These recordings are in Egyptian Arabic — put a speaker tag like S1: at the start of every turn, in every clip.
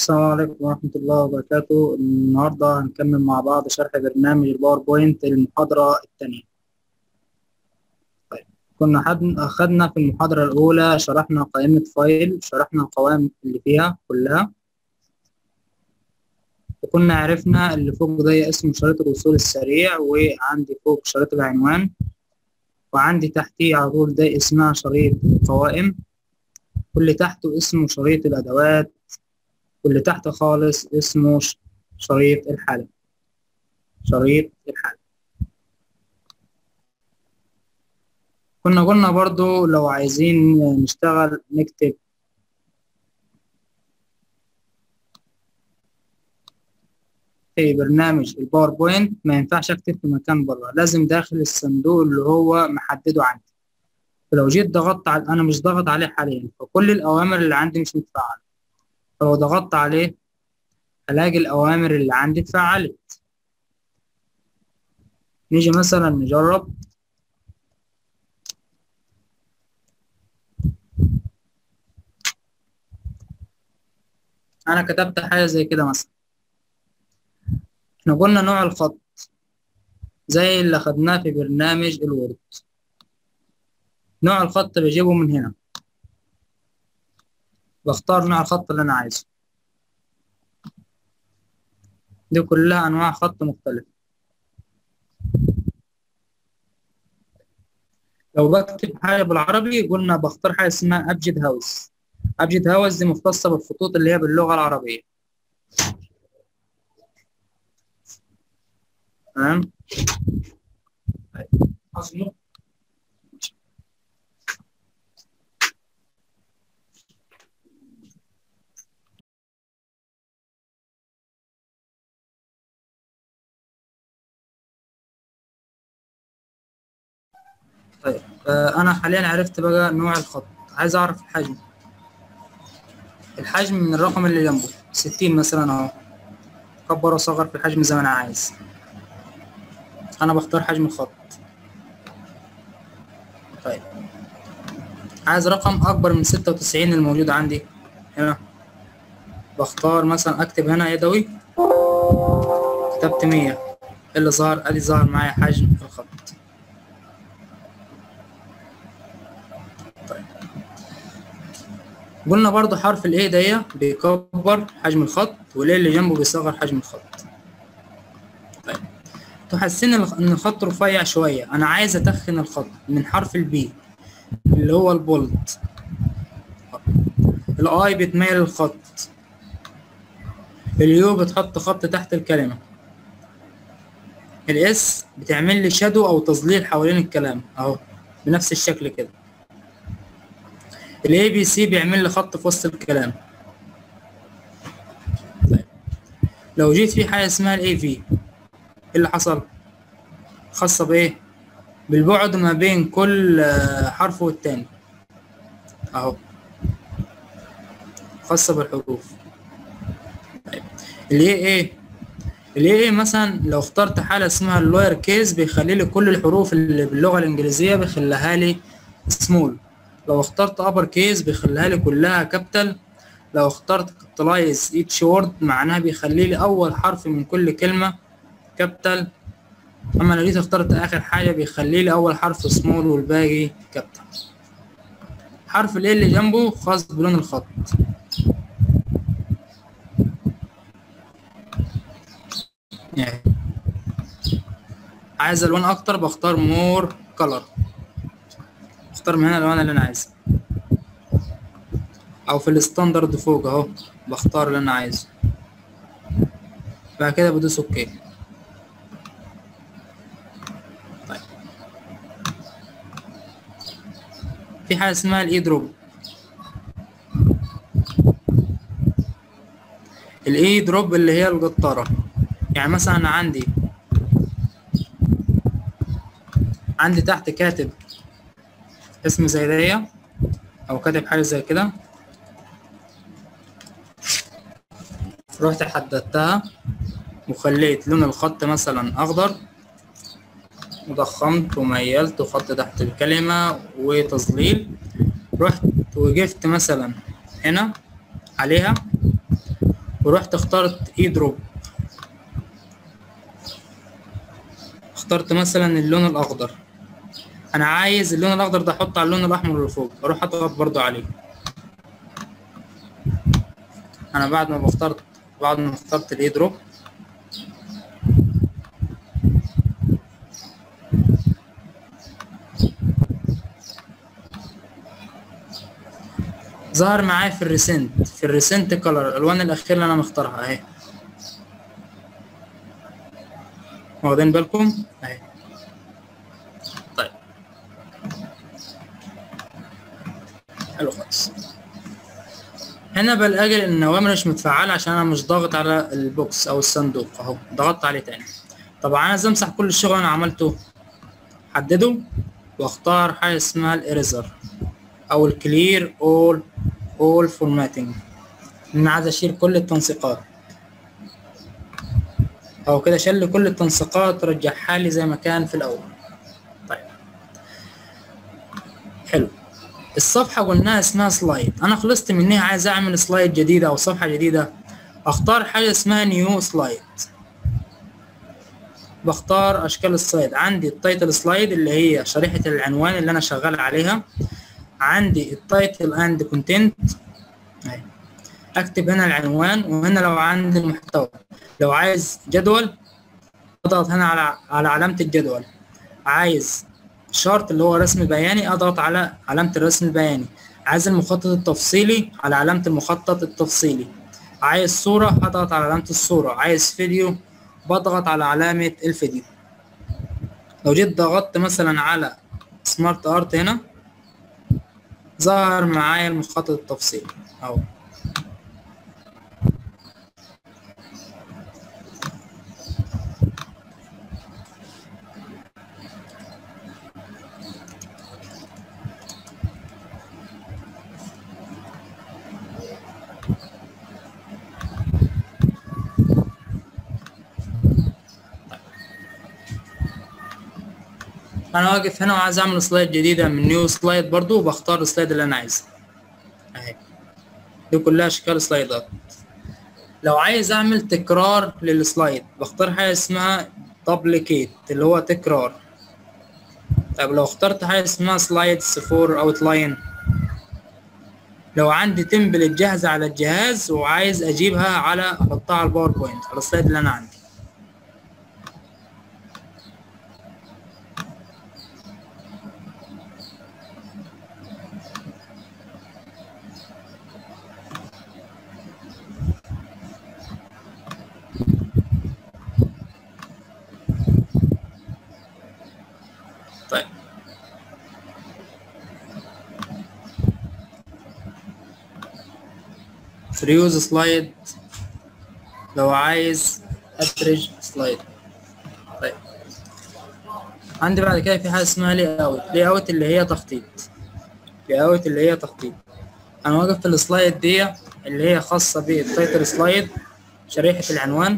S1: السلام عليكم ورحمة الله وبركاته النهاردة هنكمل مع بعض شرح برنامج الباوربوينت المحاضرة الثانية طيب كنا حد- أخدنا في المحاضرة الأولى شرحنا قائمة فايل شرحنا القوائم اللي فيها كلها وكنا عرفنا اللي فوق ده اسمه شريط الوصول السريع وعندي فوق شريط العنوان وعندي تحتيه على طول ده اسمها شريط القوائم واللي تحته اسمه شريط الأدوات واللي تحت خالص اسمه ش- شريط الحالة شريط الحالة كنا قلنا برضو لو عايزين نشتغل نكتب في برنامج الباوربوينت ما ينفعش اكتب في مكان بره لازم داخل الصندوق اللي هو محدده عندي فلو جيت ضغطت على انا مش ضغط عليه حاليا فكل الاوامر اللي عندي مش متفعله فلو ضغطت عليه هلاقي الأوامر اللي عندي اتفعلت نيجي مثلا نجرب أنا كتبت حاجة زي كده مثلا احنا قلنا نوع الخط زي اللي خدناه في برنامج الوورد نوع الخط بجيبه من هنا بختار نوع الخط اللي أنا عايزه دي كلها أنواع خط مختلفة لو بكتب حاجة بالعربي قلنا بختار حاجة اسمها أبجد هاوس أبجد هاوس دي مختصة بالخطوط اللي هي باللغة العربية تمام طيب. أصله. طيب آه، انا حاليا عرفت بقى نوع الخط عايز اعرف الحجم الحجم من الرقم اللي جنبه ستين مثلا اهو كبر وصغر في الحجم زي ما انا عايز انا بختار حجم الخط طيب عايز رقم اكبر من ستة وتسعين الموجود عندي هنا بختار مثلا اكتب هنا يدوي كتبت مية اللي ظهر ادي ظهر معايا حجم الخط قلنا برضو حرف الايه دي بيكبر حجم الخط والايه اللي جنبه بيصغر حجم الخط طيب تحسين الخ- ان الخط رفيع شوية انا عايز اتخن الخط من حرف البي اللي هو البولد الاي بتميل الخط اليو بتحط خط تحت الكلمة الاس بتعمل لي شادو او تظليل حوالين الكلام اهو بنفس الشكل كده الاي بي سي بيعمل لي خط في وسط الكلام طيب لو جيت في حاجه اسمها الاي في ايه اللي حصل خاصه بايه بالبعد ما بين كل آه، حرف والتاني اهو خاصه بالحروف طيب الاي ايه الاي ايه مثلا لو اخترت حاله اسمها اللوير كيس بيخلي لي كل الحروف اللي باللغه الانجليزيه بيخليها لي سمول لو اخترت ابر كيس بيخليها لي كلها كابيتال لو اخترت كابيتالايز ايتش وورد معناها بيخلي لي اول حرف من كل كلمه كابيتال اما لو جيت اخترت اخر حاجه بيخلي لي اول حرف سمول والباقي كابيتال حرف ال اللي جنبه خاص بلون الخط يعني عايز الوان اكتر بختار مور كلر اختار من هنا الالوان اللي انا عايزها او في الستاندرد فوق اهو بختار اللي انا عايزه بعد كده بدوس اوكي طيب في حاجه اسمها الاي دروب الاي دروب اللي هي القطاره يعني مثلا انا عندي عندي تحت كاتب اسم زي دي او كاتب حاجه زي كده رحت حددتها وخليت لون الخط مثلا اخضر وضخمت وميلت وخط تحت الكلمة وتظليل رحت وقفت مثلا هنا عليها ورحت اخترت اي دروب اخترت مثلا اللون الاخضر انا عايز اللون الاخضر ده احطه على اللون الاحمر اللي فوق اروح اضغط برضو عليه انا بعد ما بخترت بعد ما اخترت الاي دروب ظهر معايا في الريسنت في الريسنت كلر الالوان الاخيره اللي انا مختارها اهي واخدين بالكم اهي طيب حلو خالص هنا بلاقي النوامر مش متفعلة عشان انا مش ضاغط على البوكس او الصندوق اهو ضغطت عليه تاني طبعا عايز امسح كل الشغل اللي انا عملته حدده واختار حاجة اسمها الاريزر او الكلير اول اول فورماتنج انا عايز اشيل كل التنسيقات او كده شل كل التنسيقات رجعها لي زي ما كان في الاول طيب حلو الصفحة قلناها اسمها سلايد انا خلصت منها عايز اعمل سلايد جديدة او صفحة جديدة اختار حاجة اسمها نيو سلايد بختار اشكال السلايد عندي التايتل سلايد اللي هي شريحة العنوان اللي انا شغال عليها عندي التايتل اند كونتنت اكتب هنا العنوان وهنا لو عندي المحتوى لو عايز جدول اضغط هنا على على علامة الجدول عايز شارت اللي هو رسم بياني اضغط على علامة الرسم البياني عايز المخطط التفصيلي على علامة المخطط التفصيلي عايز صورة اضغط على علامة الصورة عايز فيديو بضغط على علامة الفيديو لو جيت ضغطت مثلا على سمارت ارت هنا ظهر معايا المخطط التفصيلي اهو انا واقف هنا وعايز اعمل سلايد جديده من نيو سلايد برضو وبختار السلايد اللي انا عايزه اهي دي كلها اشكال سلايدات لو عايز اعمل تكرار للسلايد بختار حاجه اسمها دوبليكيت اللي هو تكرار طب لو اخترت حاجه اسمها سلايدز فور اوتلاين لو عندي تمبلت جاهزه على الجهاز وعايز اجيبها على احطها على الباوربوينت على السلايد اللي انا عندي طيب فريوز سلايد لو عايز ادرج سلايد طيب عندي بعد كده في حاجه اسمها لي اوت لي اوت اللي هي تخطيط لي اوت اللي هي تخطيط انا واقف في السلايد دي اللي هي خاصه بالتايتل سلايد شريحه العنوان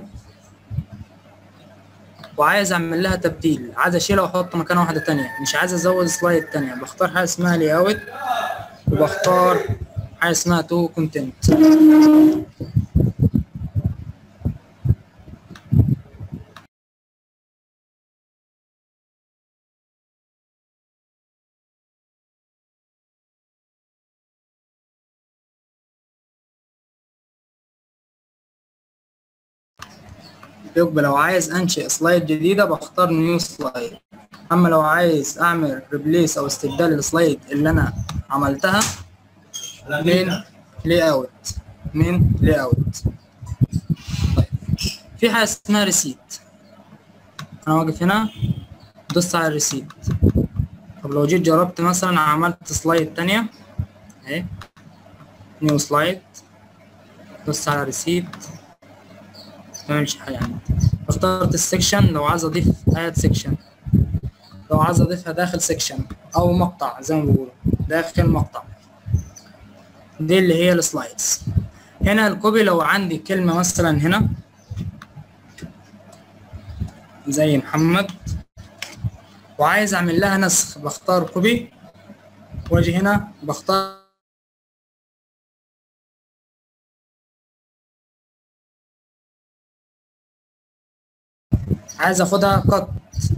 S1: وعايز اعمل لها تبديل عايز اشيلها واحط مكانها واحده تانية مش عايز ازود سلايد تانية بختار حاجه اسمها لي اوت وبختار حاجه اسمها تو كونتنت يبقى لو عايز انشئ سلايد جديده بختار نيو سلايد اما لو عايز اعمل ريبليس او استبدال السلايد اللي انا عملتها من لي اوت من لي اوت طيب في حاجه اسمها ريسيت انا واقف هنا دوست على الريسيت طب لو جيت جربت مثلا عملت سلايد تانية اهي نيو سلايد دوست على ريسيت ما عملش حاجة يعني اخترت السكشن لو عايز اضيف اد سكشن لو عايز اضيفها داخل سكشن او مقطع زي ما بيقولوا داخل مقطع دي اللي هي السلايدز هنا الكوبي لو عندي كلمة مثلا هنا زي محمد وعايز اعمل لها نسخ بختار كوبي واجي هنا بختار عايز اخدها قط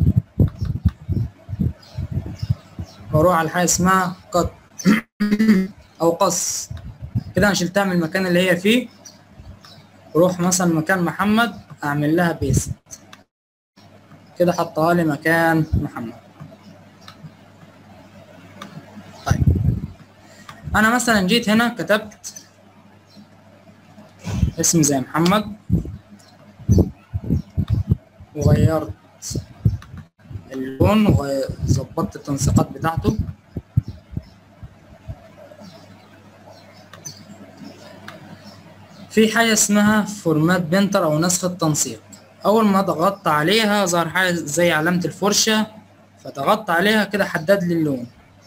S1: واروح على حاجه اسمها قط او قص كده انا شلتها من المكان اللي هي فيه اروح مثلا مكان محمد اعمل لها بيست كده حطها لي مكان محمد طيب انا مثلا جيت هنا كتبت اسم زي محمد وغيرت اللون وظبطت التنسيقات بتاعته في حاجة اسمها فورمات بنتر أو نسخ التنسيق أول ما ضغطت عليها ظهر حاجة زي علامة الفرشة فضغطت عليها كده حدد لي اللون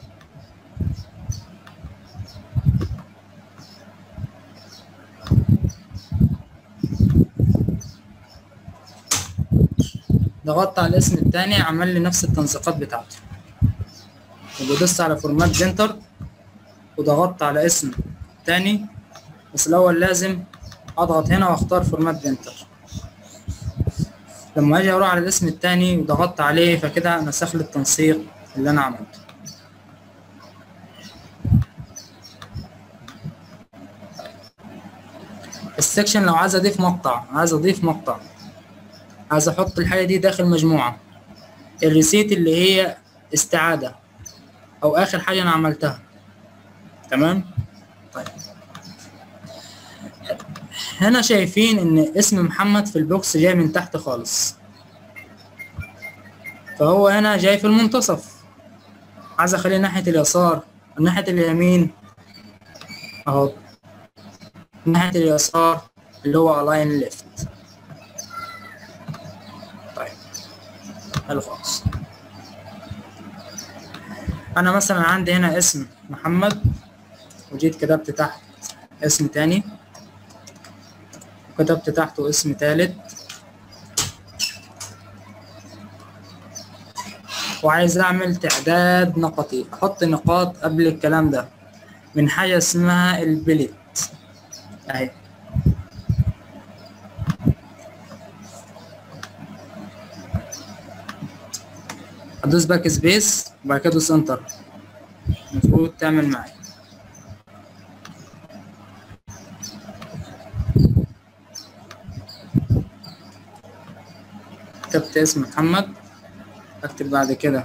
S1: ضغطت على الاسم التاني عمل لي نفس التنسيقات بتاعته وبدوست على فورمات بنتر وضغطت على اسم تاني بس الأول لازم أضغط هنا وأختار فورمات بنتر لما أجي أروح على الاسم التاني وضغطت عليه فكده نسخ لي التنسيق اللي أنا عملته السكشن لو عايز أضيف مقطع عايز أضيف مقطع عايز احط الحاجه دي داخل مجموعه الريسيت اللي هي استعاده او اخر حاجه انا عملتها تمام طيب هنا شايفين ان اسم محمد في البوكس جاي من تحت خالص فهو هنا جاي في المنتصف عايز اخليه ناحيه اليسار ناحيه اليمين اهو ناحيه اليسار اللي هو الاين ليفت حلو خالص انا مثلا عندي هنا اسم محمد وجيت كتبت تحت اسم تاني وكتبت تحته اسم تالت وعايز اعمل تعداد نقطي احط نقاط قبل الكلام ده من حاجة اسمها البلت اهي ادوس باك سبيس وبعد كده ادوس انتر المفروض تعمل معايا كتبت اسم محمد اكتب بعد كده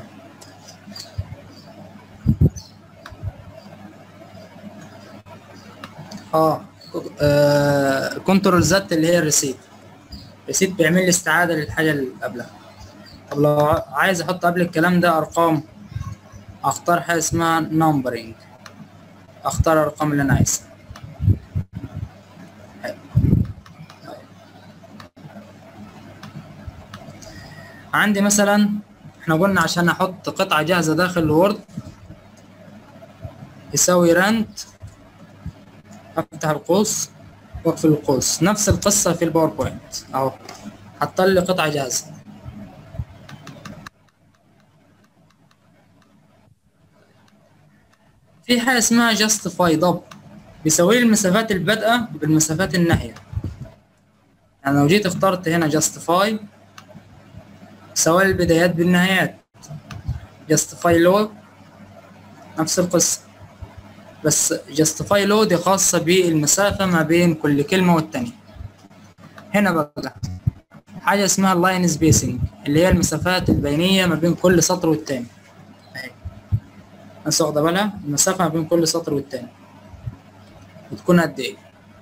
S1: اه, آه. كنترول زد اللي هي الريسيت الريسيت بيعمل لي استعاده للحاجه اللي قبلها طب لو عايز احط قبل الكلام ده ارقام اختار حاجه اسمها نمبرينج اختار الارقام اللي انا عايزها عندي مثلا احنا قلنا عشان احط قطعه جاهزه داخل الوورد يساوي رانت افتح القوس واقفل القوس نفس القصه في الباوربوينت اهو حط لي قطعه جاهزه في حاجة اسمها justify ضب بيساوي لي المسافات البادئة بالمسافات الناهية يعني لو جيت اخترت هنا justify سواء البدايات بالنهايات justify low نفس القصة بس justify low دي خاصة بالمسافة ما بين كل كلمة والتانية هنا بقى حاجة اسمها line spacing اللي هي المسافات البينية ما بين كل سطر والتاني الناس واخده بالها المسافه ما بين كل سطر والتاني بتكون قد ايه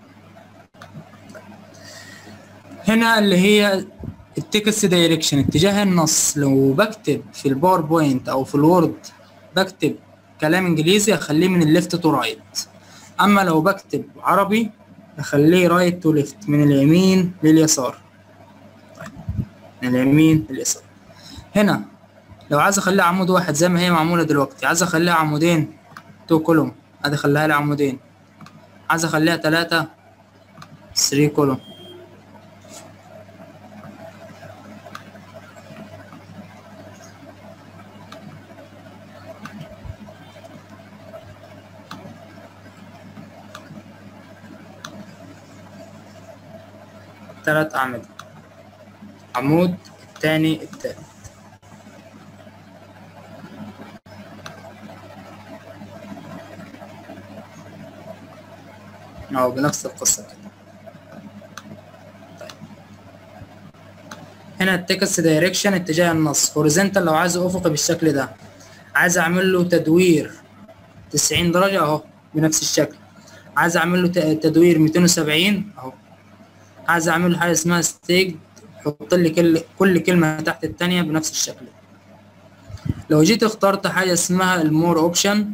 S1: هنا اللي هي التكست دايركشن اتجاه النص لو بكتب في الباوربوينت او في الوورد بكتب كلام انجليزي اخليه من الليفت تو رايت اما لو بكتب عربي اخليه رايت تو ليفت من اليمين لليسار طيب. من اليمين لليسار هنا لو عايز اخليها عمود واحد زي ما هي معمولة دلوقتي عايز اخليها عمودين تو كولوم ادي اخليها لي عمودين عايز اخليها تلاتة 3 كولوم تلات أعمدة عمود التاني التالت أو بنفس القصة كده طيب. هنا التكست دايركشن اتجاه النص هوريزونتال لو عايزه افقي بالشكل ده عايز اعمل له تدوير 90 درجة اهو بنفس الشكل عايز اعمل له ت- تدوير 270 اهو عايز اعمل له حاجة اسمها ستيج حط لي كل كل كلمة تحت التانية بنفس الشكل لو جيت اخترت حاجة اسمها المور اوبشن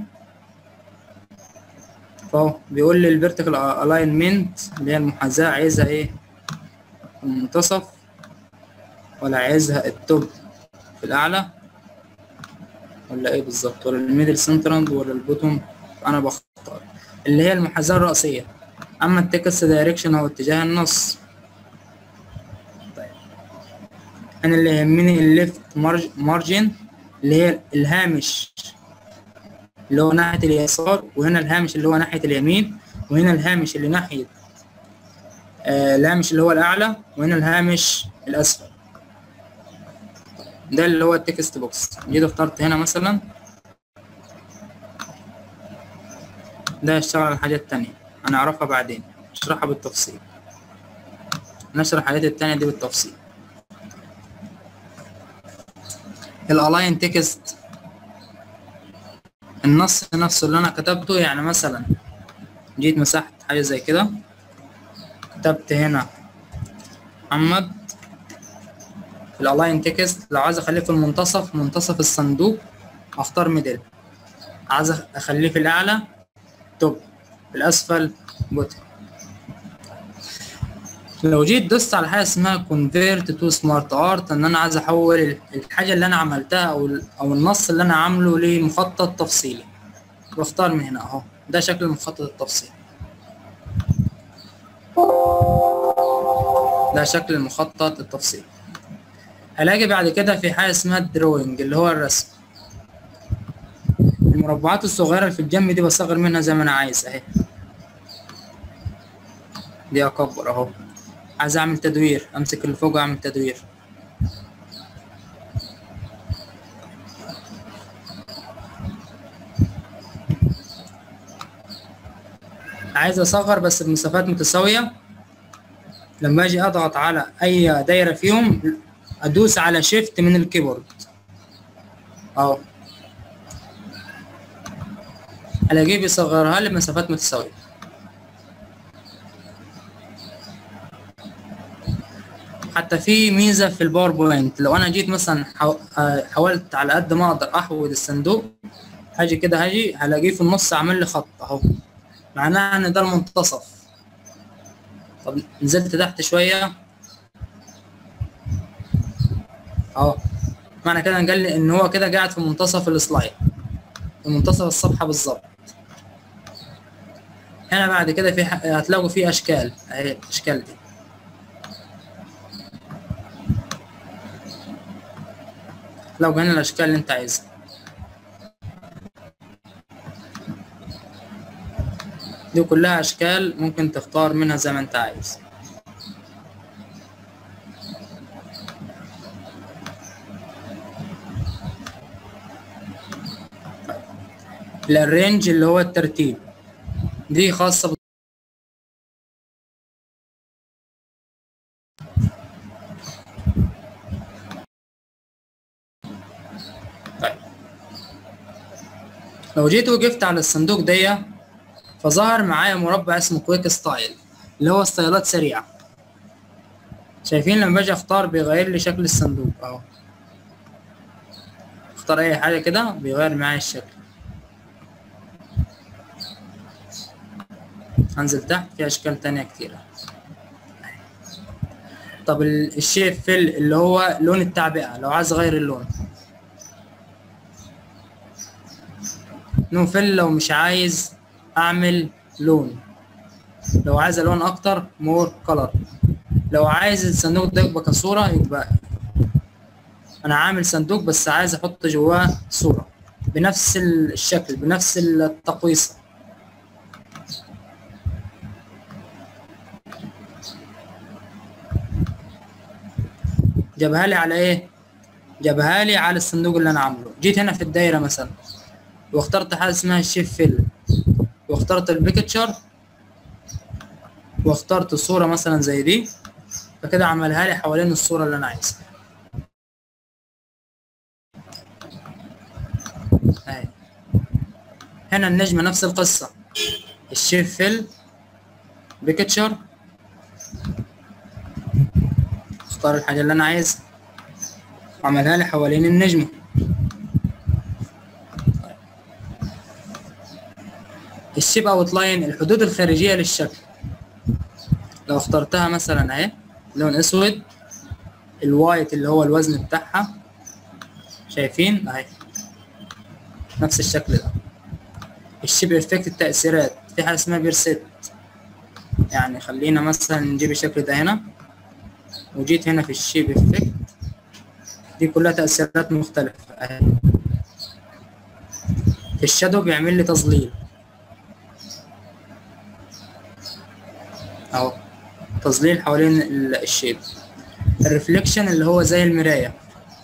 S1: فهو بيقول لي الفيرتيكال الاينمنت اللي هي المحاذاة عايزها ايه المنتصف ولا عايزها التوب في الاعلى ولا ايه بالظبط ولا الميدل سنترند ولا البوتوم انا بختار اللي هي المحاذاة الرئيسية اما التكست دايركشن هو اتجاه النص طيب انا اللي يهمني الليفت مارجن اللي هي الهامش اللي هو ناحية اليسار وهنا الهامش اللي هو ناحية اليمين وهنا الهامش اللي ناحية آه الهامش اللي هو الأعلى وهنا الهامش الأسفل ده اللي هو التكست بوكس جيت اخترت هنا مثلا ده يشتغل على الحاجات التانية هنعرفها بعدين نشرحها بالتفصيل نشرح الحاجات التانية دي بالتفصيل الالاين تكست النص نفسه اللي انا كتبته يعني مثلا جيت مسحت حاجة زي كده كتبت هنا محمد الالاين تكست لو عايز اخليه في المنتصف منتصف الصندوق اختار ميدل عايز اخليه في الاعلى توب في الاسفل بوتن لو جيت دوست على حاجه اسمها convert to smart art ان انا عايز احول الحاجه اللي انا عملتها او او النص اللي انا عامله لمخطط تفصيلي بختار من هنا اهو ده شكل المخطط التفصيلي ده شكل المخطط التفصيلي هلاقي بعد كده في حاجه اسمها الدروينج اللي هو الرسم المربعات الصغيره اللي في الجنب دي بصغر منها زي ما انا عايز اهي دي اكبر اهو عايز اعمل تدوير امسك اللي فوق اعمل تدوير عايز اصغر بس بمسافات متساوية لما اجي اضغط على اي دايرة فيهم ادوس على شيفت من الكيبورد اهو الاقيه بيصغرها لي بمسافات متساوية حتى في ميزه في الباوربوينت لو انا جيت مثلا حاولت على قد ما اقدر احود الصندوق هاجي كده هاجي هلاقيه في النص عامل لي خط اهو معناها ان ده المنتصف طب نزلت تحت شويه اهو معنى كده قال لي ان هو كده قاعد في منتصف السلايد في منتصف الصفحه بالظبط هنا بعد كده في ح... هتلاقوا في اشكال اهي الاشكال دي لو هنا الاشكال اللي انت عايزها دي كلها اشكال ممكن تختار منها زي ما انت عايز الرينج اللي هو الترتيب دي خاصة لو جيت وقفت على الصندوق دي فظهر معايا مربع اسمه كويك ستايل اللي هو ستايلات سريعة شايفين لما باجي اختار بيغير لي شكل الصندوق اهو اختار اي حاجة كده بيغير معايا الشكل هنزل تحت في اشكال تانية كتيرة طب الشيب فيل اللي هو لون التعبئة لو عايز اغير اللون نو فيل لو مش عايز اعمل لون لو عايز الوان اكتر مور كلر لو عايز الصندوق ده يبقى كصوره يبقى انا عامل صندوق بس عايز احط جواه صوره بنفس الشكل بنفس التقويصه جابها لي على ايه جابها لي على الصندوق اللي انا عامله جيت هنا في الدايره مثلا واخترت حاجه اسمها الشيف فيل واخترت البيكتشر واخترت صوره مثلا زي دي فكده عملها لي حوالين الصوره اللي انا عايزها اهي هنا النجمه نفس القصه الشيف فيل بيكتشر اختار الحاجه اللي انا عايزها عملها لي حوالين النجمه الشيب اوت لاين الحدود الخارجيه للشكل لو اخترتها مثلا اهي لون اسود الوايت اللي هو الوزن بتاعها شايفين اهي نفس الشكل ده الشيب افكت التأثيرات في حاجة اسمها بيرسيت يعني خلينا مثلا نجيب الشكل ده هنا وجيت هنا في الشيب افكت دي كلها تأثيرات مختلفة اهي في الشادو بيعمل لي تظليل اهو تظليل حوالين ال- الشيب الريفليكشن اللي هو زي المراية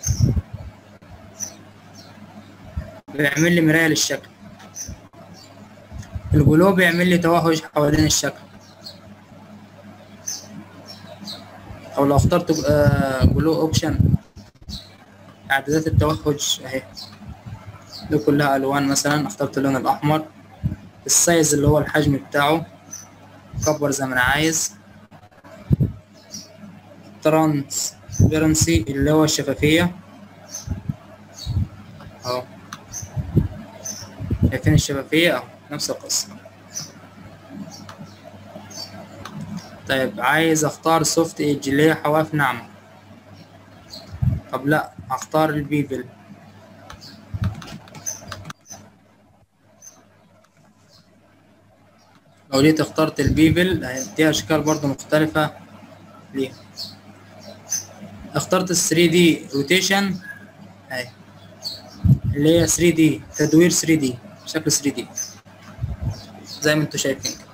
S1: بيعمل لي مراية للشكل الجلو بيعمل لي توهج حوالين الشكل او لو اخترت جلو اوبشن اعدادات التوهج اهي دي كلها الوان مثلا اخترت اللون الاحمر السايز اللي هو الحجم بتاعه كبر زي ما انا عايز ترانسبيرنسي اللي هو الشفافية اهو شايفين الشفافية اهو نفس القصة طيب عايز اختار سوفت ايدج اللي هي حواف ناعمة طب لا اختار البيفل لو جيت اخترت البيفل هيديها اشكال برضو مختلفة ليها اخترت ال 3 دي روتيشن اهي اللي هي 3 دي تدوير 3 دي شكل 3 دي زي ما انتم شايفين كده.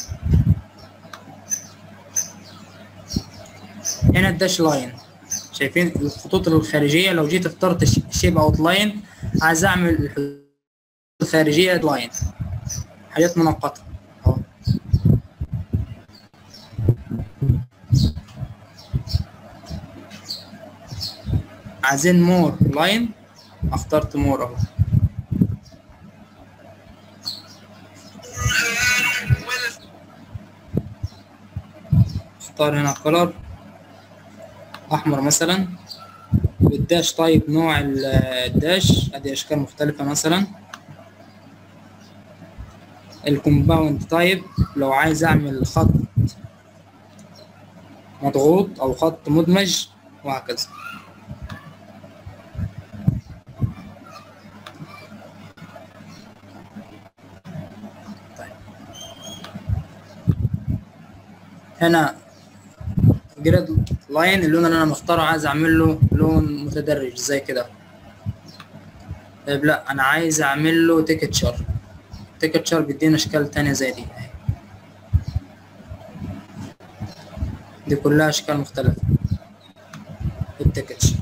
S1: هنا الداش لاين شايفين الخطوط الخارجية لو جيت اخترت شيب اوت لاين عايز اعمل الخطوط الخارجية لاين حاجات منقطة اهو عايزين مور لاين اخترت مور اهو اختار هنا كولر احمر مثلا بالداش طيب نوع ال- الداش ادي اشكال مختلفة مثلا الكومباوند تايب لو عايز اعمل خط مضغوط او خط مدمج وهكذا هنا جريد لاين اللون اللي انا مختاره عايز اعمل له لون متدرج زي كده طيب لا انا عايز اعمل له تيكتشر تيكتشر بيدينا اشكال تانية زي دي دي كلها اشكال مختلفة التيكتشر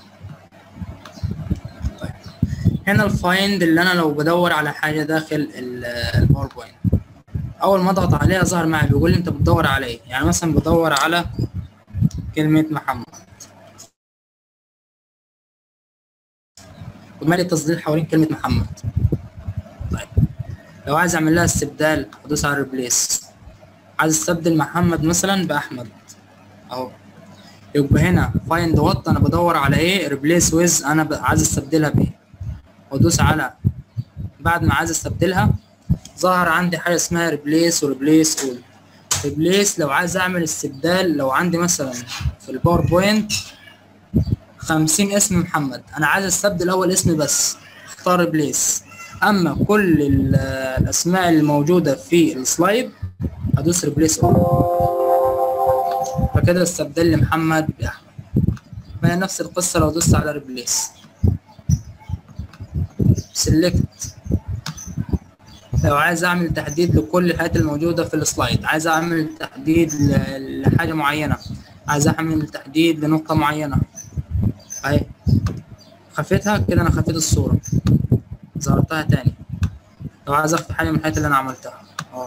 S1: طيب هنا الفايند اللي انا لو بدور على حاجة داخل ال- الباوربوينت اول ما اضغط عليها ظهر معي بيقول لي انت بتدور على ايه يعني مثلا بدور على كلمة محمد ومالي التصدير حوالين كلمة محمد طيب لو عايز اعمل لها استبدال ادوس على ريبليس عايز استبدل محمد مثلا باحمد اهو يبقى هنا فايند وات انا بدور على ايه ريبليس ويز انا ب- عايز استبدلها بايه وادوس على بعد ما عايز استبدلها ظهر عندي حاجه اسمها ريبليس وريبليس اول ريبليس لو عايز اعمل استبدال لو عندي مثلا في الباوربوينت 50 اسم محمد انا عايز استبدل اول اسم بس اختار ريبليس اما كل ال- الاسماء الموجوده في السلايد ادوس ريبليس اول فكده استبدل لي محمد باحمد ما هي نفس القصه لو دوست على ريبليس سيلكت لو عايز اعمل تحديد لكل الحاجات الموجوده في السلايد عايز اعمل تحديد ل- لحاجه معينه عايز اعمل تحديد لنقطه معينه اهي خفيتها كده انا خفيت الصورة ظهرتها تاني لو عايز اخفي حاجة من الحاجات اللي انا عملتها اه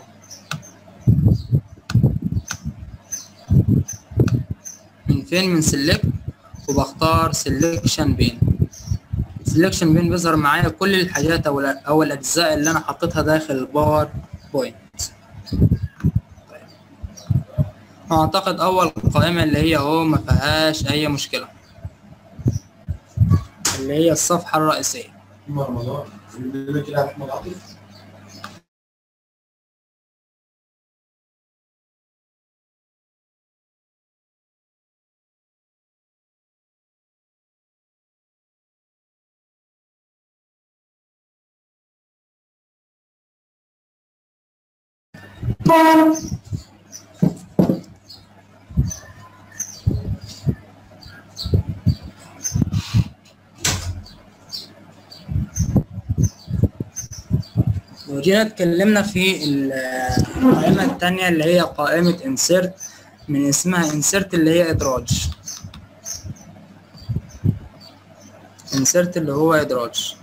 S1: من فين من سيلكت وبختار سيلكشن بين سيلكشن بين بيظهر معايا كل الحاجات او او الاجزاء اللي انا حطيتها داخل الباور بوينت طيب. اعتقد اول قائمة اللي هي اهو ما فيهاش اي مشكلة اللي هي الصفحة الرئيسية
S2: رمضان اللي كده احمد عاطف
S1: لو جينا اتكلمنا في القائمة التانية اللي هي قائمة insert من اسمها insert اللي هي إدراج insert اللي هو إدراج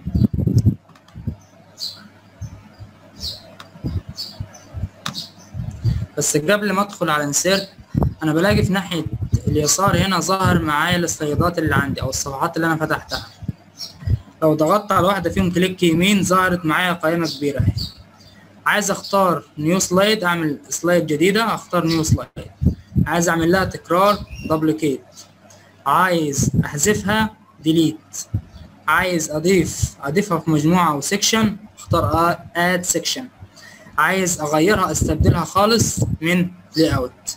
S1: بس قبل ما ادخل على insert انا بلاقي في ناحية اليسار هنا ظهر معايا السلايدات اللي عندي او الصفحات اللي انا فتحتها لو ضغطت على واحدة فيهم كليك يمين ظهرت معايا قائمة كبيرة اهي عايز اختار نيو سلايد اعمل سلايد جديدة اختار نيو سلايد عايز اعمل لها تكرار دبليكيت عايز احذفها ديليت عايز اضيف اضيفها في مجموعة او سيكشن اختار اد سيكشن عايز اغيرها استبدلها خالص من لاي اوت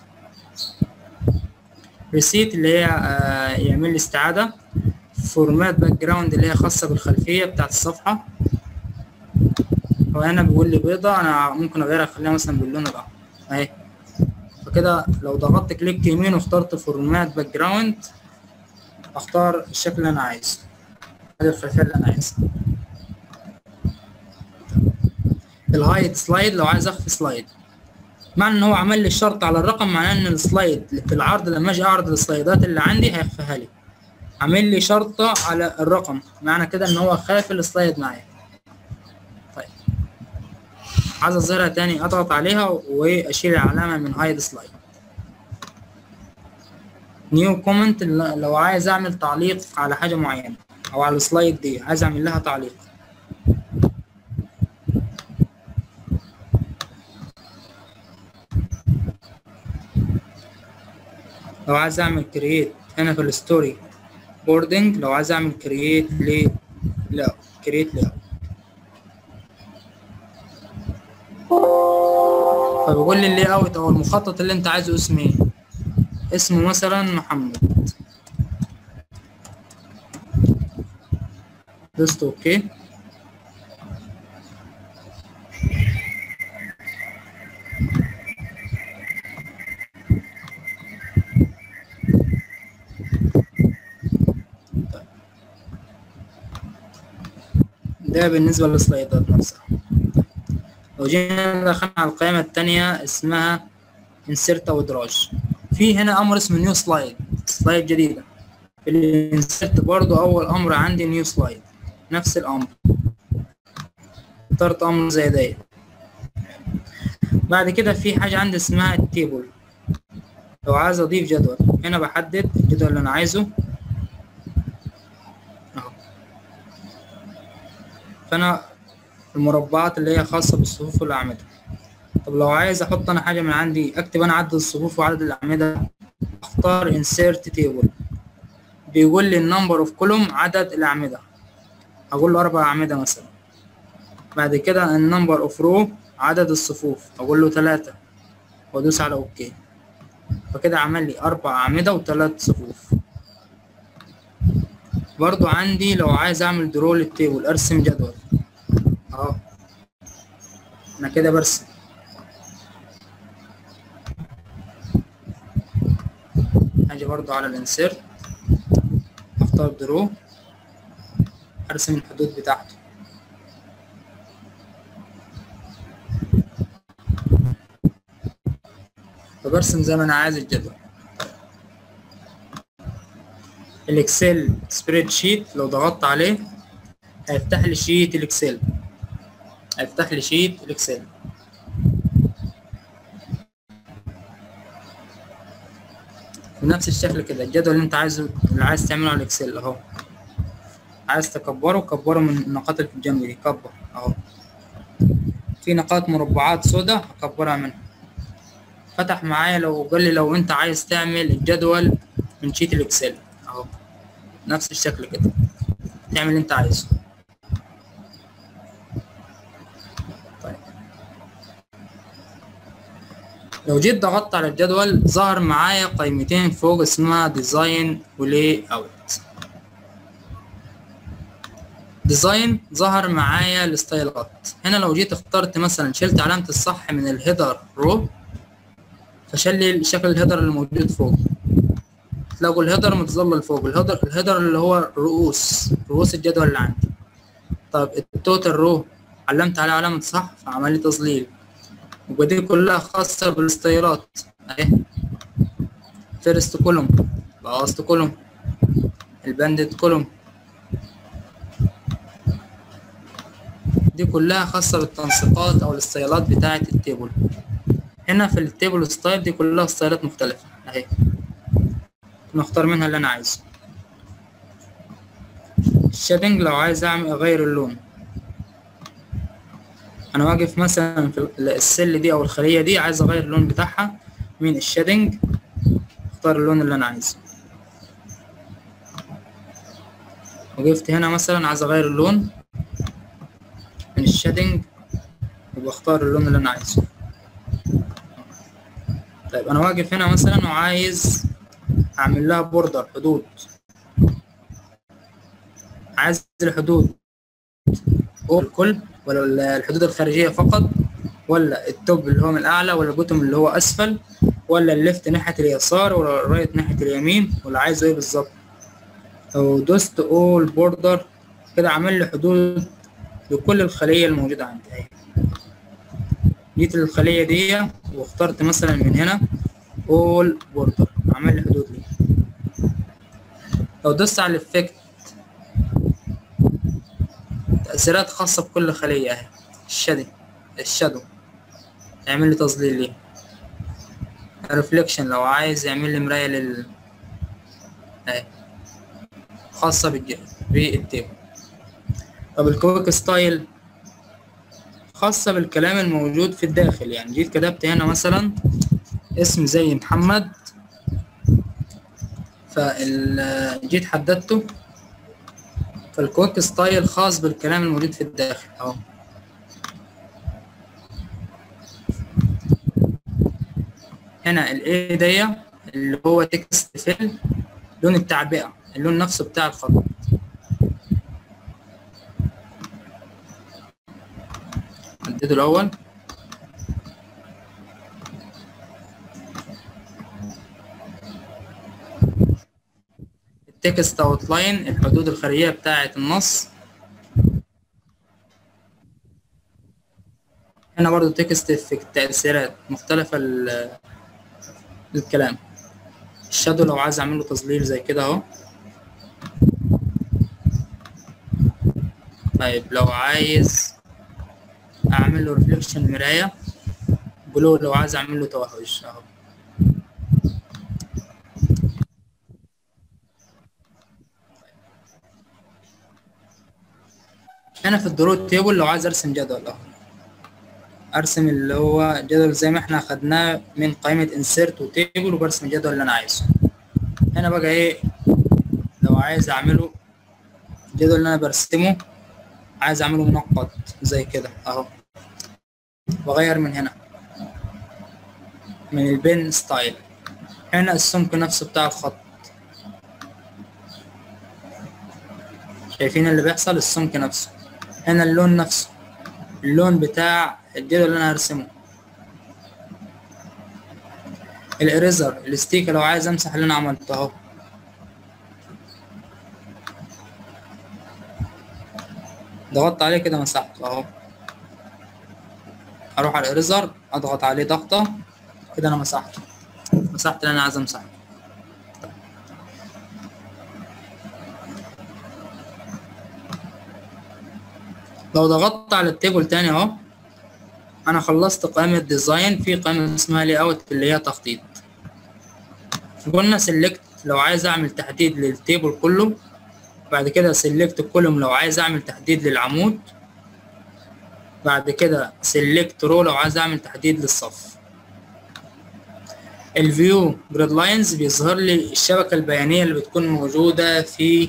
S1: ريسيت اللي هي آه يعمل لي استعادة فورمات باك جراوند اللي هي خاصة بالخلفية بتاعت الصفحة وهنا بيقول لي بيضة أنا ممكن أغيرها أخليها مثلا باللون الأحمر أهي فكده لو ضغطت كليك يمين واخترت فورمات باك جراوند أختار الشكل اللي أنا عايزه هذه الخلفية اللي أنا عايزها الهايد سلايد لو عايز أخفي سلايد معنى إن هو عمل لي الشرط على الرقم معناه إن السلايد في العرض لما أجي أعرض السلايدات اللي عندي هيخفيها لي عامل لي شرطة على الرقم معنى كده ان هو خاف السلايد معايا طيب عايز اظهرها تاني اضغط عليها واشيل العلامة من هايد سلايد نيو كومنت لو عايز اعمل تعليق على حاجة معينة او على السلايد دي عايز اعمل لها تعليق لو عايز اعمل كرييت هنا في الستوري بوردنج لو عايز اعمل كرييت ل لا كرييت لا فبيقول لي اللي اوت او المخطط اللي انت عايزه اسمه ايه اسمه مثلا محمد دوست اوكي ده بالنسبة للسلايدات نفسها لو جينا دخلنا على القائمة التانية اسمها insert أو إدراج في هنا أمر اسمه نيو سلايد سلايد جديدة في الانسرت برضو أول أمر عندي نيو سلايد نفس الأمر اخترت أمر زي ده بعد كده في حاجة عندي اسمها التيبل لو عايز أضيف جدول هنا بحدد الجدول اللي أنا عايزه فانا المربعات اللي هي خاصة بالصفوف والأعمدة طب لو عايز أحط أنا حاجة من عندي أكتب أنا عدد الصفوف وعدد الأعمدة أختار insert table بيقول لي النمبر اوف كولوم عدد الأعمدة أقول له أربع أعمدة مثلا بعد كده النمبر اوف رو عدد الصفوف أقول له تلاتة وأدوس على أوكي فكده عمل لي أربع أعمدة وتلات صفوف برضو عندي لو عايز اعمل درو للتيبل ارسم جدول اهو انا كده برسم اجي برضو على الانسيرت اختار درو ارسم الحدود بتاعته فبرسم زي ما انا عايز الجدول الاكسل سبريد شيت لو ضغطت عليه هيفتح لي شيت الاكسل هيفتح لي شيت الاكسل بنفس الشكل كده الجدول اللي انت عايزه اللي عايز تعمله على الاكسل اهو عايز تكبره كبره من النقاط اللي في الجنب دي كبر اهو في نقاط مربعات سوداء هكبرها منها فتح معايا لو قال لي لو انت عايز تعمل الجدول من شيت الاكسل اهو نفس الشكل كده تعمل اللي انت عايزه طيب لو جيت ضغطت على الجدول ظهر معايا قائمتين فوق اسمها ديزاين ولي اوت ديزاين ظهر معايا الستايلات هنا لو جيت اخترت مثلا شلت علامة الصح من الهيدر رو فشل لي شكل الهيدر اللي موجود فوق تلاقوا الهيدر متظلل فوق الهيدر الهيدر اللي هو رؤوس رؤوس الجدول اللي عندي طب التوتال رو علمت عليه علامة صح فعمل لي تظليل ودي كلها خاصة بالستايلات اهي فيرست كولوم لاست كولوم الباندد كولوم دي كلها خاصة بالتنسيقات أو الستايلات بتاعة التيبل هنا في التيبل ستايل دي كلها ستايلات مختلفة أهي نختار منها اللي أنا عايزه الشيدنج لو عايز أعمل أغير اللون أنا واقف مثلا في السل دي أو الخلية دي عايز أغير اللون بتاعها من الشيدنج اختار اللون اللي أنا عايزه وقفت هنا مثلا عايز أغير اللون من الشيدنج وبختار اللون اللي انا عايزه طيب انا واقف هنا مثلا وعايز اعمل لها بوردر حدود عايز الحدود الكل ولا الحدود الخارجية فقط ولا التوب اللي هو من الاعلى ولا البوتوم اللي هو اسفل ولا الليفت ناحية اليسار ولا الرايت ناحية اليمين ولا عايزه ايه بالظبط لو دوست اول بوردر كده عامل لي حدود لكل الخلية الموجودة عندي اهي جيت للخلية دي واخترت مثلا من هنا all border عمل لي حدود لي لو دوست على الافكت تأثيرات خاصة بكل خلية اهي الشادي الشادو يعمل لي تظليل ليه ريفليكشن لو عايز يعمل لي مراية لل اهي خاصة بالج... بالتيبل طب الكويك ستايل خاصة بالكلام الموجود في الداخل يعني جيت كتبت هنا مثلا اسم زي محمد فجيت حددته فالكويك ستايل خاص بالكلام الموجود في الداخل اهو هنا الايه دي اللي هو تكست فيل لون التعبئة اللون نفسه بتاع الخط حدده الأول التكست اوت لاين الحدود الخارجية بتاعة النص هنا برضو تكست في التأثيرات مختلفة الكلام الشادو لو عايز اعمل له تظليل زي كده اهو طيب لو عايز اعمل له ريفليكشن مرايه بلو لو عايز اعمل له توهج اهو هنا في الدرو تيبل لو عايز ارسم جدول اهو ارسم اللي هو جدول زي ما احنا خدناه من قائمة انسيرت وتيبل وبرسم الجدول اللي انا عايزه هنا بقى ايه لو عايز اعمله الجدول اللي انا برسمه عايز اعمله منقط زي كده اهو بغير من هنا من البين ستايل هنا السمك نفسه بتاع الخط شايفين اللي بيحصل السمك نفسه هنا اللون نفسه اللون بتاع الجدول اللي انا هرسمه الاريزر الستيكر لو عايز امسح اللي انا عملته اهو ضغطت عليه كده مسحته اهو اروح على الاريزر اضغط عليه ضغطه كده انا مسحته مسحت اللي انا عايز امسحه لو ضغطت على التيبل تاني اهو انا خلصت قائمة ديزاين في قائمة اسمها لي اوت اللي هي تخطيط قلنا سيلكت لو عايز اعمل تحديد للتيبل كله بعد كده سيلكت كولوم لو عايز اعمل تحديد للعمود بعد كده سيلكت رو لو عايز اعمل تحديد للصف الفيو جريد لاينز بيظهر لي الشبكة البيانية اللي بتكون موجودة في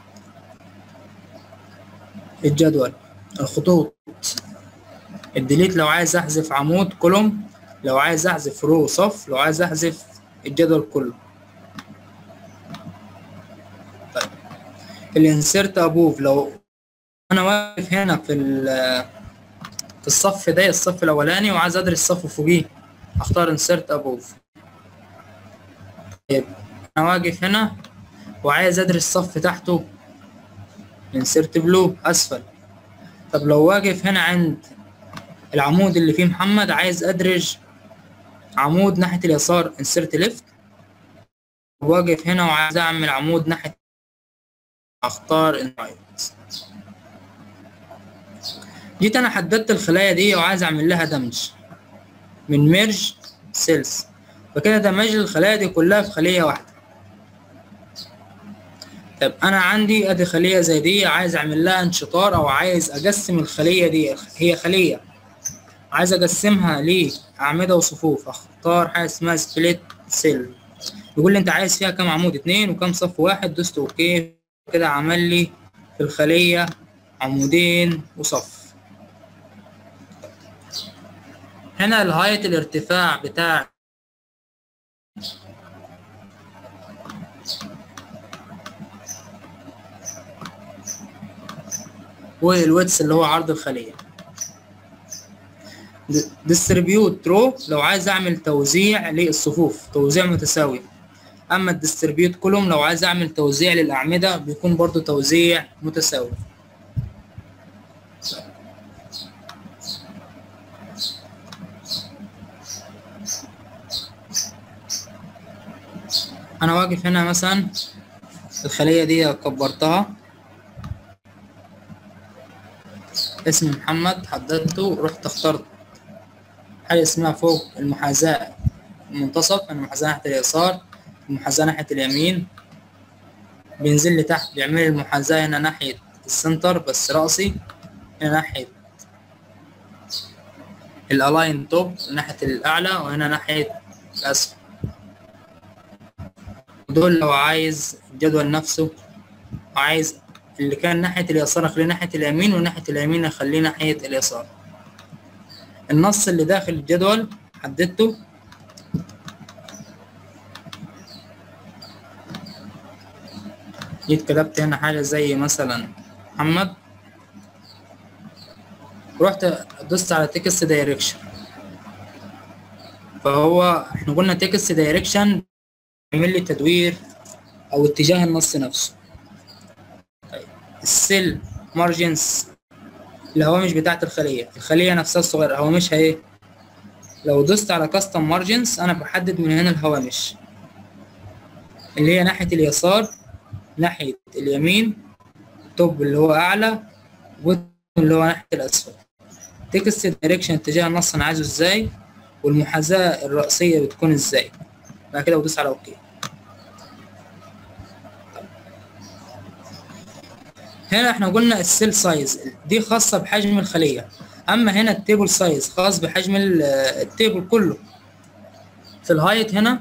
S1: الجدول الخطوط الديليت لو عايز احذف عمود كولوم لو عايز احذف رو صف لو عايز احذف الجدول كله طيب الانسيرت ابوف لو انا واقف هنا في في الصف ده الصف الاولاني وعايز ادرس الصف فوقيه اختار انسيرت ابوف طيب انا واقف هنا وعايز ادرس الصف تحته انسيرت بلو اسفل طب لو واقف هنا عند العمود اللي فيه محمد عايز ادرج عمود ناحية اليسار انسيرت ليفت واقف هنا وعايز اعمل عمود ناحية اختار انرايت جيت انا حددت الخلايا دي وعايز اعمل لها دمج من ميرج سيلز فكده دمج الخلايا دي كلها في خلية واحدة طب انا عندي ادي خلية زي دي عايز اعمل لها انشطار او عايز اقسم الخلية دي هي خلية عايز اقسمها لأعمدة وصفوف اختار حاجة اسمها سبليت سيل يقول لي انت عايز فيها كام عمود اتنين وكام صف واحد دوست اوكي كده عمل لي في الخلية عمودين وصف هنا الهايت الارتفاع بتاع والويتس اللي هو عرض الخلية ديستريبيوت رو لو عايز اعمل توزيع للصفوف توزيع متساوي اما الديستريبيوت كولوم لو عايز اعمل توزيع للاعمدة بيكون برضو توزيع متساوي انا واقف هنا مثلا الخلية دي كبرتها اسم محمد حددته رحت اخترت حاجة اسمها فوق المحاذاة المنتصف المحاذاة ناحية اليسار المحاذاة ناحية اليمين بينزل لي تحت بيعمل لي المحاذاة هنا ناحية السنتر بس رأسي هنا ناحية الالاين توب ناحية الأعلى وهنا ناحية الأسفل دول لو عايز الجدول نفسه وعايز اللي كان ناحية اليسار أخليه ناحية اليمين وناحية اليمين أخليه ناحية اليسار النص اللي داخل الجدول حددته جيت كتبت هنا حاجة زي مثلا محمد رحت دوست على تكست دايركشن فهو احنا قلنا تكست دايركشن يعمل لي تدوير او اتجاه النص نفسه طيب السيل مارجنز الهوامش بتاعت الخلية الخلية نفسها الصغيرة هوامشها ايه لو دوست على كاستم مارجنز انا بحدد من هنا الهوامش اللي هي ناحية اليسار ناحية اليمين توب اللي هو اعلى اللي هو ناحية الاسفل تكست دايركشن اتجاه النص انا عايزه ازاي والمحاذاة الرأسية بتكون ازاي بعد كده بدوس على اوكي هنا احنا قلنا السيل سايز دي خاصة بحجم الخلية اما هنا التيبل سايز خاص بحجم التيبل كله في الهايت هنا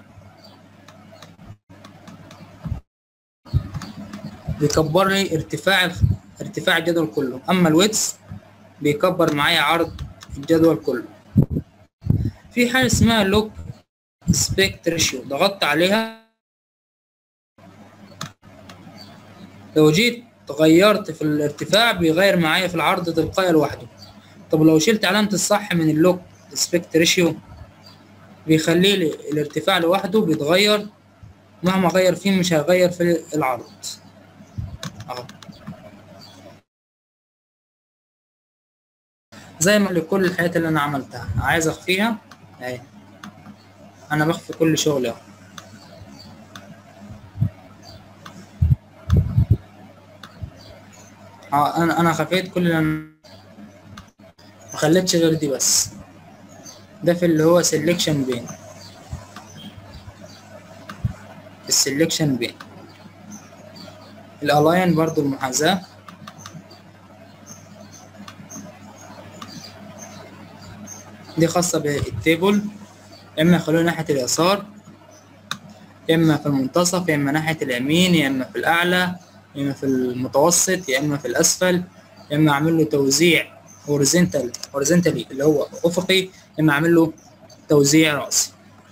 S1: بيكبر لي ارتفاع ارتفاع الجدول كله اما الويتس بيكبر معايا عرض الجدول كله في حاجة اسمها لوك سبيكت ريشيو ضغطت عليها لو جيت غيرت في الارتفاع بيغير معايا في العرض تلقائي لوحده طب لو شلت علامة الصح من اللوك سبيكت ريشيو بيخلي لي الارتفاع لوحده بيتغير مهما غير فيه مش هيغير في العرض اهو زي ما لكل الحاجات اللي انا عملتها عايز اخفيها اهي انا بخفي كل شغلي اهو اه انا انا خفيت كل اللي ما خليتش غير دي بس ده في اللي هو سيلكشن بين السيلكشن بين الالاين برضو المحاذاة دي خاصة بالتيبل اما يخلوه ناحية اليسار اما في المنتصف يا اما ناحية اليمين يا اما في الاعلى يا اما في المتوسط يا اما في الاسفل يا اما اعمل له توزيع هوريزونتال هوريزونتالي اللي هو افقي يا اما اعمل له توزيع راسي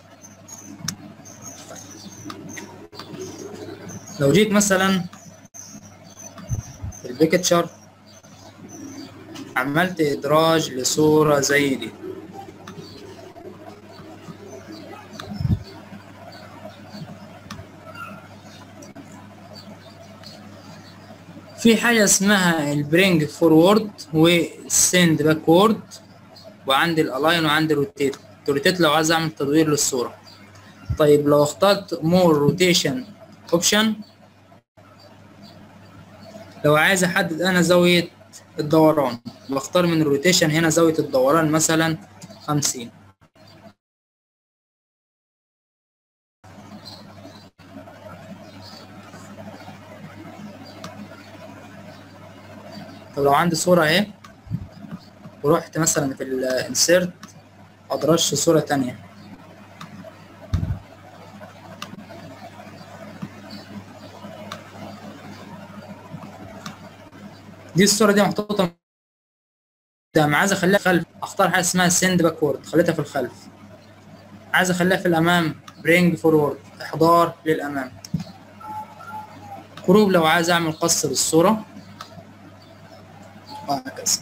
S1: لو جيت مثلا في البيكتشر عملت ادراج لصورة زي دي في حاجة اسمها البرينج فورورد والسند باكورد وعندي الالاين وعندي الروتيت الروتيت لو عايز اعمل تدوير للصورة طيب لو اخترت مور روتيشن اوبشن لو عايز احدد انا زاوية الدوران بختار من الروتيشن هنا زاوية الدوران مثلا خمسين طب لو عندي صورة اهي ورحت مثلا في الانسيرت ادرجت صورة تانية دي الصورة دي محطوطة قدام عايز اخليها خلف اختار حاجة اسمها سند باكورد خليتها في الخلف عايز اخليها في الامام برينج فورورد احضار للامام كروب لو عايز اعمل قص للصورة وهكذا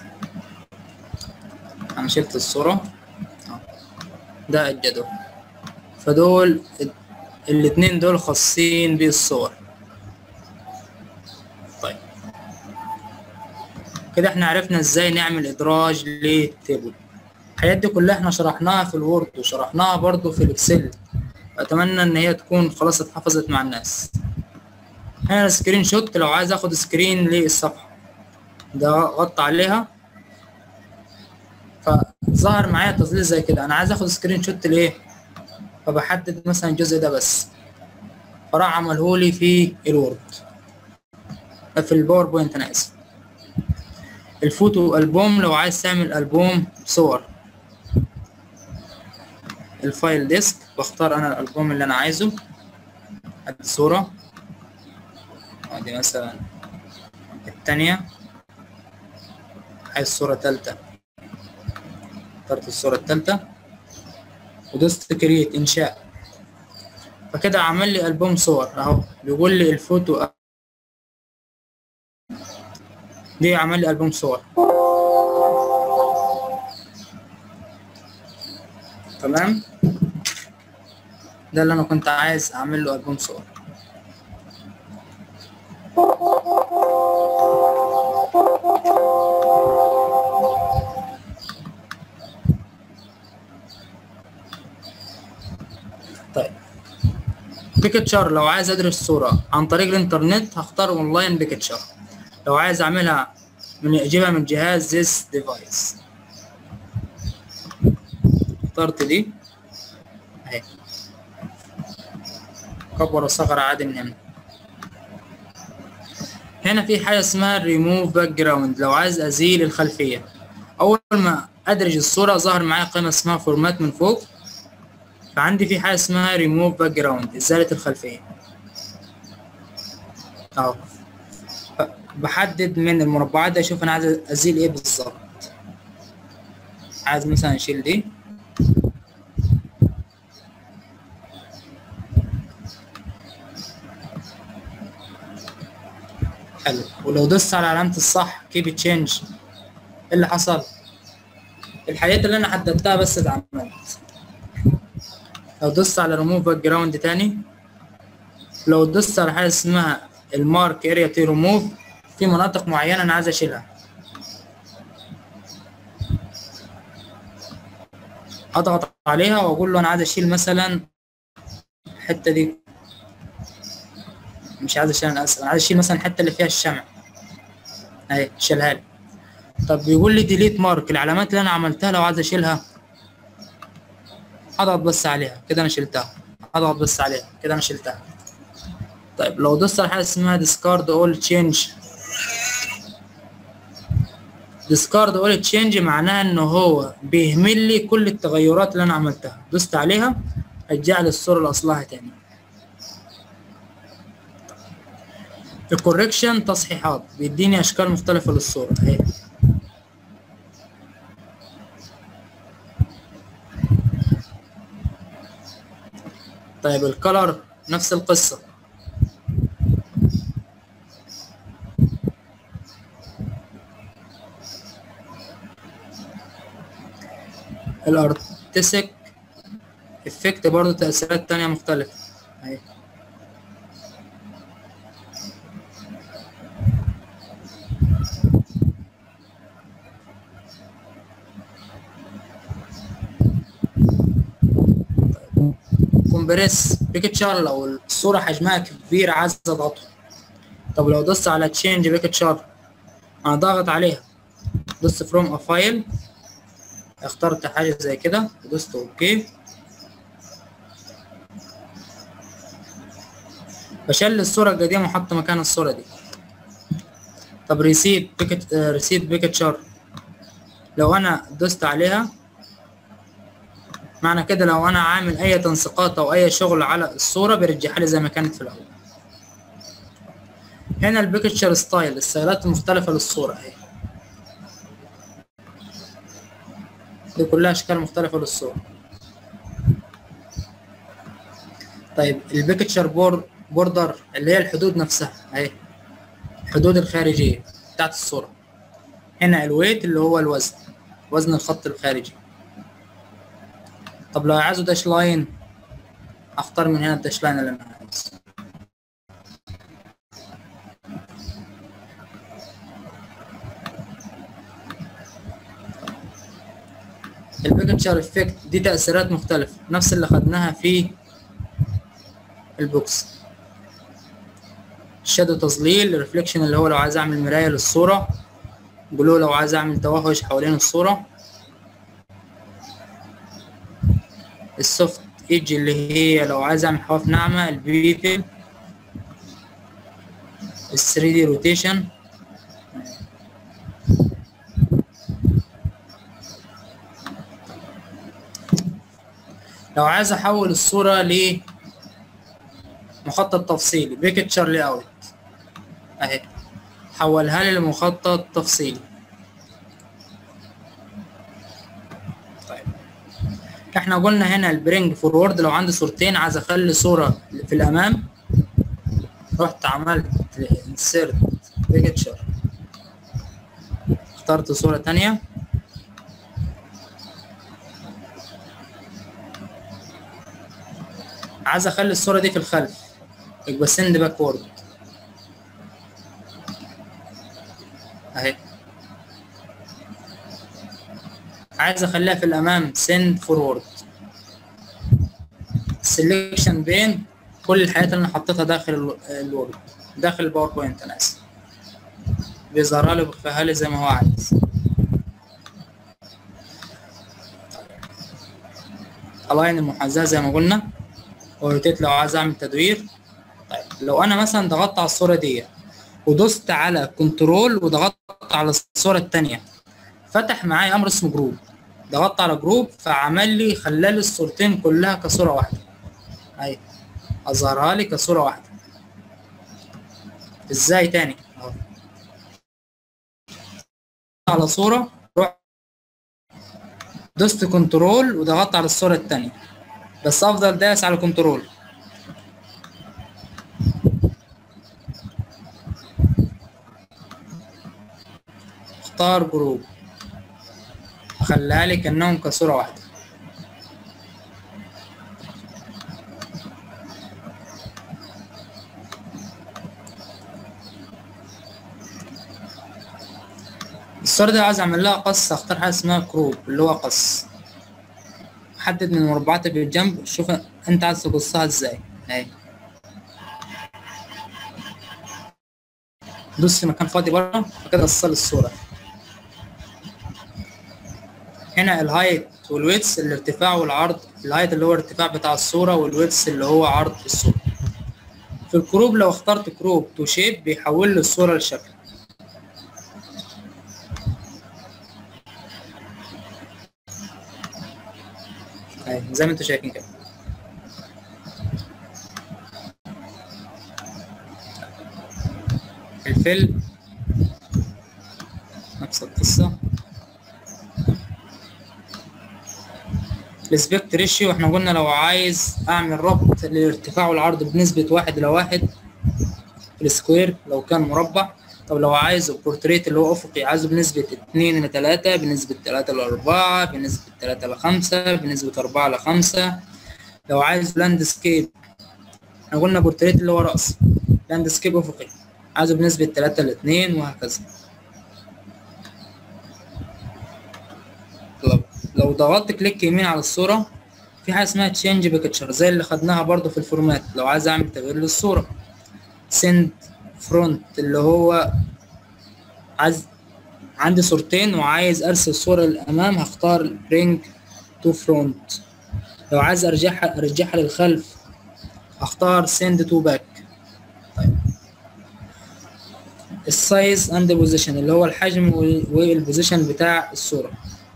S1: انا شلت الصورة ده الجدول فدول الاتنين دول خاصين بالصور طيب كده احنا عرفنا ازاي نعمل ادراج للتيبل الحاجات دي كلها احنا شرحناها في الوورد وشرحناها برضو في الاكسل اتمنى ان هي تكون خلاص اتحفظت مع الناس هنا سكرين شوت لو عايز اخد سكرين للصفحة ده غطى عليها فظهر معايا تظليل زي كده انا عايز اخد سكرين شوت لايه فبحدد مثلا الجزء ده بس فراح عملهولي في الوورد في الباوربوينت انا اسف الفوتو البوم لو عايز تعمل البوم صور الفايل ديسك بختار انا الالبوم اللي انا عايزه ادي صورة ادي مثلا التانية عايز صورة تالتة اخترت الصورة التالتة ودوست كريت انشاء فكده عمل لي البوم صور اهو بيقول لي الفوتو دي عمل لي البوم صور تمام ده اللي انا كنت عايز اعمل له البوم صور طيب بيكتشر لو عايز ادرس صورة عن طريق الانترنت هختار اونلاين بيكتشر لو عايز اعملها من اجيبها من جهاز this device اخترت دي اهي كبر وصغر عادي من هنا هنا في حاجة اسمها ريموف باك جراوند لو عايز ازيل الخلفية اول ما ادرج الصورة ظهر معايا قائمة اسمها فورمات من فوق فعندي في حاجة اسمها ريموف باك جراوند ازالة الخلفية اهو بحدد من المربعات دي اشوف انا عايز ازيل ايه بالظبط عايز مثلا اشيل دي حلو ولو دوست على علامة الصح كيب تشينج ايه اللي حصل الحاجات اللي انا حددتها بس اتعملت لو دوست على ريموف باك جراوند تاني لو دوست على حاجة اسمها المارك اريا تي ريموف في مناطق معينة انا عايز اشيلها اضغط عليها واقول له انا عايز اشيل مثلا الحتة دي مش عايز اشيل انا اسف انا عايز اشيل مثلا الحتة اللي فيها الشمع اهي شيلها لي طب بيقول لي ديليت مارك العلامات اللي انا عملتها لو عايز اشيلها اضغط بس عليها كده انا شلتها اضغط بس عليها كده انا شلتها طيب لو دوست على حاجه اسمها discard all change discard all change معناها ان هو بيهمل لي كل التغيرات اللي انا عملتها دوست عليها رجع لي الصوره لاصلها تاني الكوركشن تصحيحات بيديني اشكال مختلفه للصوره اهي طيب الكلر نفس القصه الارتسك افكت برضو تأثيرات تانية مختلفة اهي كومبريس بيكتشر لو الصورة حجمها كبير عايز اضغطه طب لو دوست على تشينج بيكتشر انا ضاغط عليها دوست فروم ا فايل اخترت حاجة زي كده ودوست اوكي بشيل الصورة القديمة وحط مكان الصورة دي طب ريسيت بيكت ريسيت بيكتشر لو انا دوست عليها معنى كده لو انا عامل اي تنسيقات او اي شغل على الصورة بيرجعها لي زي ما كانت في الاول هنا البيكتشر ستايل الستايلات المختلفة للصورة اهي دي كلها اشكال مختلفة للصورة طيب البيكتشر بور بوردر اللي هي الحدود نفسها اهي الحدود الخارجية بتاعت الصورة هنا الويت اللي هو الوزن وزن الخط الخارجي طب لو عايزه داش لاين اختار من هنا الداش لاين اللي انا عايزه البيكتشر افكت دي تأثيرات مختلفة نفس اللي خدناها في البوكس الشادو تظليل الريفليكشن اللي هو لو عايز اعمل مراية للصورة جلو لو عايز اعمل توهج حوالين الصورة السوفت ايدج اللي هي لو عايز اعمل حواف ناعمة البيفل ال 3 دي روتيشن لو عايز احول الصورة لمخطط تفصيلي بيكتشر لي اوت اهي حولها لي لمخطط تفصيلي طيب احنا قلنا هنا البرينج فورورد لو عندي صورتين عايز اخلي صورة في الامام رحت عملت انسيرت بيكتشر اخترت صورة تانية عايز اخلي الصورة دي في الخلف يبقى سند باكورد اهي عايز اخليها في الامام سند فورورد سيلكشن بين كل الحاجات اللي انا حطيتها داخل الوورد داخل الباوربوينت انا اسف بيظهرها لي وبيخفيها لي زي ما هو عايز الاين المحاذاه زي ما قلنا وروتيت لو عايز اعمل تدوير طيب لو انا مثلا ضغطت على الصوره دي ودوست على كنترول وضغطت على الصوره الثانيه فتح معايا امر اسمه جروب ضغطت على جروب فعمل لي خلالي الصورتين كلها كصوره واحده اهي اظهرها لي كصوره واحده ازاي تاني اهو على صوره روح دوست كنترول وضغطت على الصوره الثانيه بس افضل داس على كنترول اختار جروب خليها لي كانهم كصوره واحده الصورة دي عايز اعمل لها قص اختار حاجة اسمها كروب اللي هو قص حدد من المربعات اللي بالجنب شوف انت عايز تقصها ازاي اهي دوس في مكان فاضي بره كده قص الصورة هنا الهايت والويتس الارتفاع والعرض الهايت اللي هو الارتفاع بتاع الصورة والويتس اللي هو عرض الصورة في الكروب لو اخترت كروب تو شيب بيحول لي الصورة لشكل أهي، زي ما انتم شايفين كده الفيل نفس القصة الاسبكت ريشيو احنا قلنا لو عايز اعمل ربط للارتفاع والعرض بنسبة واحد الى واحد في السكوير لو كان مربع طب لو عايز البورتريت اللي هو افقي عايزه بنسبة اتنين الى تلاتة بنسبة تلاتة لأربعة بنسبة تلاتة لخمسة بنسبة أربعة لخمسة لو عايز لاند سكيب احنا قلنا بورتريت اللي هو رأس لاند سكيب افقي عايزه بنسبة تلاتة لاتنين وهكذا لو لو ضغطت كليك يمين على الصورة في حاجة اسمها تشينج بيكتشر زي اللي خدناها برضو في الفورمات لو عايز اعمل تغيير للصورة سند فرونت اللي هو عايز عندي صورتين وعايز ارسل الصورة للامام هختار برينج تو فرونت لو عايز ارجعها ارجعها للخلف هختار سند تو باك طيب السايز اند بوزيشن اللي هو الحجم وال- والبوزيشن بتاع الصورة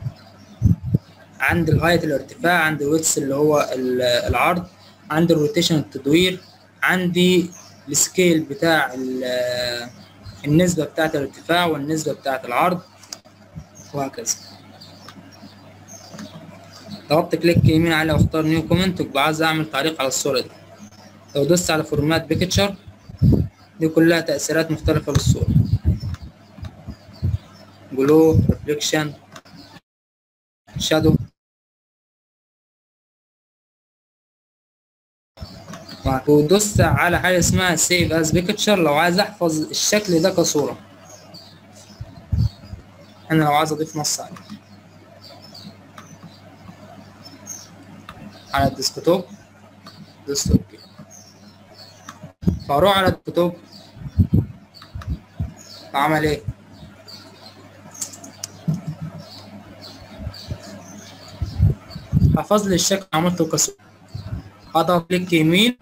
S1: عند الهايت الارتفاع عند الويتس اللي هو ال- العرض عند الروتيشن التدوير عندي السكيل بتاع ال- النسبة بتاعة الارتفاع والنسبة بتاعة العرض وهكذا ضغطت كليك يمين عليه واختار نيو كومنت وابقى عايز اعمل تعليق على الصورة دي لو دوست على فورمات بيكتشر دي كلها تأثيرات مختلفة للصورة جلو ريفليكشن شادو ودوست على حاجة اسمها سيف از بيكتشر لو عايز احفظ الشكل ده كصورة انا لو عايز اضيف نص عليه على الديسكتوب دوست اوكي فاروح على الديسكتوب فعمل ايه حفظ لي الشكل عملته كصورة اضغط كليك يمين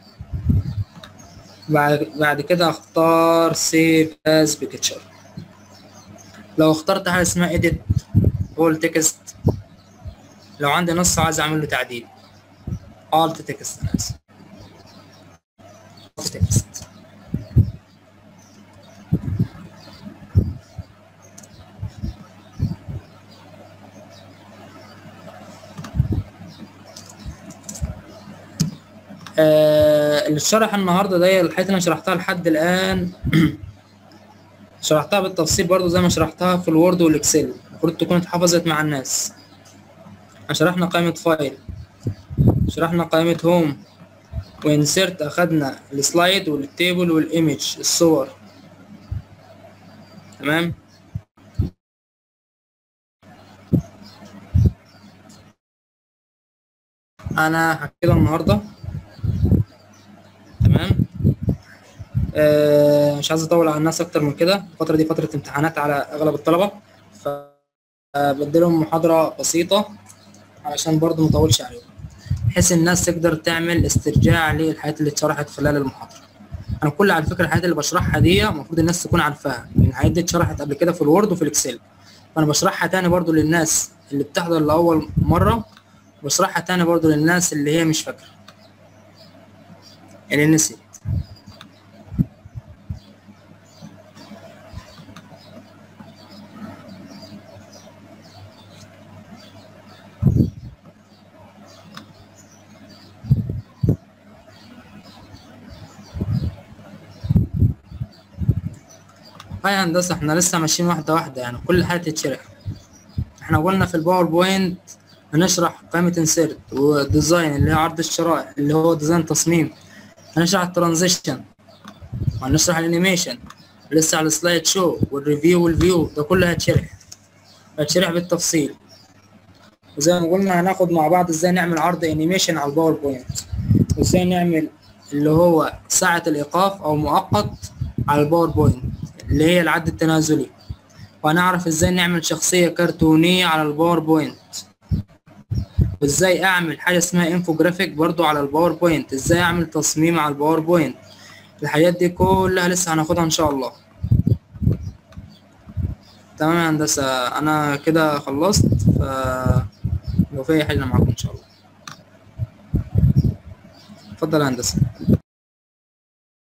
S1: بعد بعد كده اختار سيف از بيكتشر لو اخترت حاجه اسمها edit all text لو عندي نص عايز اعمل له تعديل alt text انا اسف alt text آه اللي اتشرح النهارده ده الحاجات اللي انا شرحتها لحد الان شرحتها بالتفصيل برضو زي ما شرحتها في الوورد والاكسل المفروض تكون اتحفظت مع الناس شرحنا قائمة فايل شرحنا قائمة هوم وانسيرت اخدنا السلايد والتيبل والايمج الصور تمام انا هكده النهارده تمام آه مش عايز اطول على الناس اكتر من كده الفتره دي فتره امتحانات على اغلب الطلبه فبديلهم محاضره بسيطه علشان برضو مطولش عليهم بحيث الناس تقدر تعمل استرجاع للحاجات اللي اتشرحت خلال المحاضره انا كل على فكره الحاجات اللي بشرحها دي المفروض الناس تكون عارفاها لان الحاجات دي اتشرحت قبل كده في الوورد وفي الاكسل فانا بشرحها تاني برضو للناس اللي بتحضر لاول مره بشرحها تاني برضو للناس اللي هي مش فاكره اللي نسيت هاي هندسة احنا لسه ماشيين واحدة واحدة يعني كل حاجة تتشرح احنا قلنا في الباوربوينت هنشرح قائمة انسيرت وديزاين اللي هي عرض الشرائح اللي هو ديزاين تصميم هنشرح الترانزيشن وهنشرح الانيميشن لسه على السلايد شو والريفيو والفيو ده كله هيتشرح هيتشرح بالتفصيل وزي ما قلنا هناخد مع بعض ازاي نعمل عرض انيميشن على الباوربوينت وازاي نعمل اللي هو ساعة الايقاف او مؤقت على الباوربوينت اللي هي العد التنازلي وهنعرف ازاي نعمل شخصية كرتونية على الباوربوينت وازاي اعمل حاجة اسمها انفوجرافيك برضو على الباوربوينت ازاي اعمل تصميم على الباوربوينت الحاجات دي كلها لسه هناخدها ان شاء الله تمام يا هندسة انا كده خلصت ف لو في اي حاجة أنا معاكم ان شاء الله اتفضل يا هندسة